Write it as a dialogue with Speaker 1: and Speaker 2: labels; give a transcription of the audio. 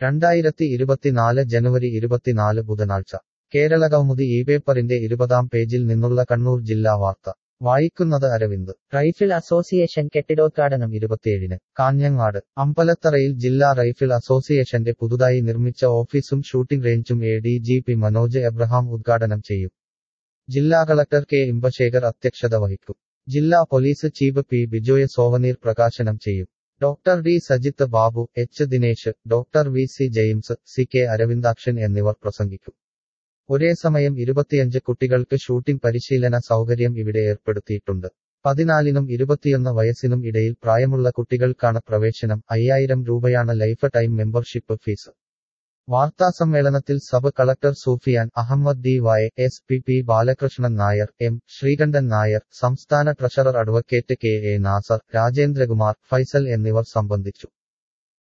Speaker 1: രണ്ടായിരത്തി ഇരുപത്തിനാല് ജനുവരി ഇരുപത്തിനാല് ബുധനാഴ്ച കേരള കൗമുദി ഈ പേപ്പറിന്റെ ഇരുപതാം പേജിൽ നിന്നുള്ള കണ്ണൂർ ജില്ലാ വാർത്ത വായിക്കുന്നത് അരവിന്ദ് റൈഫിൾ അസോസിയേഷൻ കെട്ടിടോദ്ഘാടനം ഇരുപത്തിയേഴിന് കാഞ്ഞങ്ങാട് അമ്പലത്തറയിൽ ജില്ലാ റൈഫിൾ അസോസിയേഷന്റെ പുതുതായി നിർമ്മിച്ച ഓഫീസും ഷൂട്ടിംഗ് റേഞ്ചും A D G P Manoj Abraham ഉദ്ഘാടനം ചെയ്യും ജില്ലാ കളക്ടർ കെ ഇമ്പശേഖർ അധ്യക്ഷത വഹിക്കും ജില്ലാ police chief P Bijoy souvenir പ്രകാശനം ചെയ്യും doctor D Sajith Babu H Dinesh doctor V C James C K Aravindakshan എന്നിവർ പ്രസംഗിക്കും ഒരേ സമയം ഇരുപത്തിയഞ്ച് കുട്ടികൾക്ക് ഷൂട്ടിംഗ് പരിശീലന സൗകര്യം ഇവിടെ ഏർപ്പെടുത്തിയിട്ടുണ്ട് പതിനാലിനും ഇരുപത്തിയൊന്ന് വയസ്സിനും ഇടയിൽ പ്രായമുള്ള കുട്ടികൾക്കാണ് പ്രവേശനം അയ്യായിരം രൂപയാണ് ലൈഫ് ടൈം മെമ്പർഷിപ്പ് ഫീസ് വാർത്താസമ്മേളനത്തിൽ sub collector Sufiyan Ahmed D Y S P P Balakrishnan Nair M Sreekantan Nair സംസ്ഥാന treasurer advocate K A Nazar Rajendrakumar Faisal എന്നിവർ സംബന്ധിച്ചു